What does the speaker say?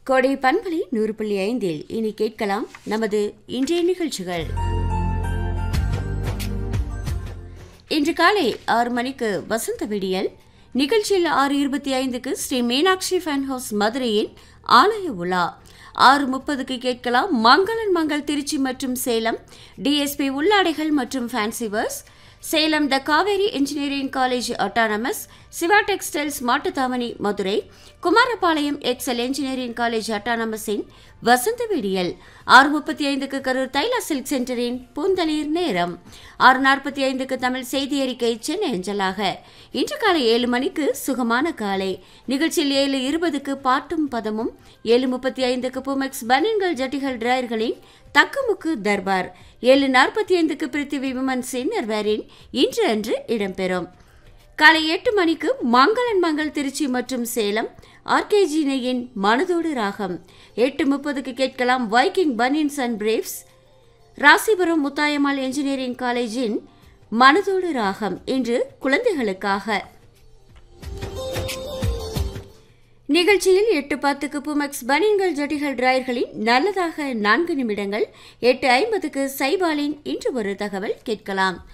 கோடை பண்பலை நூறு புள்ளி ஐந்தில் இனி கேட்கலாம் நமது இன்றைய நிகழ்ச்சிகள் இன்று காலை ஆறு மணிக்கு வசந்த விடியல் நிகழ்ச்சியில் ஆறு இருபத்தி ஐந்துக்கு ஸ்ரீ மீனாட்சி ஃபேன் ஹவுஸ் மதுரையின் ஆலய உலா ஆறு முப்பதுக்கு கேட்கலாம் மங்களன் மங்கள் திருச்சி மற்றும் சேலம் டிஎஸ்பி உள்ளாடைகள் மற்றும் fancy wears Salem the Kaveri engineering college autonomous Siva textiles Mattuthavani Madurai Kumarapalayam Excel engineering college அட்டானமஸின் வசந்த விடியல் ஆறு முப்பத்தி ஐந்துக்கு கரூர் தைலா சில்க் சென்டரின் பூந்தளிர் நேரம் ஆறு நாற்பத்தி ஐந்துக்கு தமிழ் செய்தி அறிக்கை சென்னை அஞ்சலாக இன்று காலை ஏழு மணிக்கு சுகமான காலை நிகழ்ச்சியில் ஏழு இருபதுக்கு பாட்டும் பதமும் ஏழு முப்பத்தி ஐந்துக்கு புமெக்ஸ் பனின்கள் ஜட்டிகள் டிராயர்களின் தக்குமுக்கு தர்பார் ஏழு நாற்பத்தி ஐந்துக்கு பிருத்திவி விமன் சின்னர்வேரின் இன்று அன்று இடம்பெறும் காலை எட்டு மணிக்கு மங்களன் மங்கள் திருச்சி மற்றும் சேலம் ஆர்கேஜி நெய்யின் மனதோடு ராகம் எட்டு முப்பதுக்கு கேட்கலாம் Viking banians and briefs Rasipuram Muthayammal engineering காலேஜின் மனதோடு ராகம் இன்று குழந்தைகளுக்காக நிகழ்ச்சியில் எட்டு பத்துக்கு புமெக்ஸ் பனியன்கள் ஜட்டிகள் டிராயர்களின் நல்லதாக நான்கு நிமிடங்கள் எட்டு ஐம்பதுக்கு சைபாலின் இன்று ஒரு தகவல் கேட்கலாம்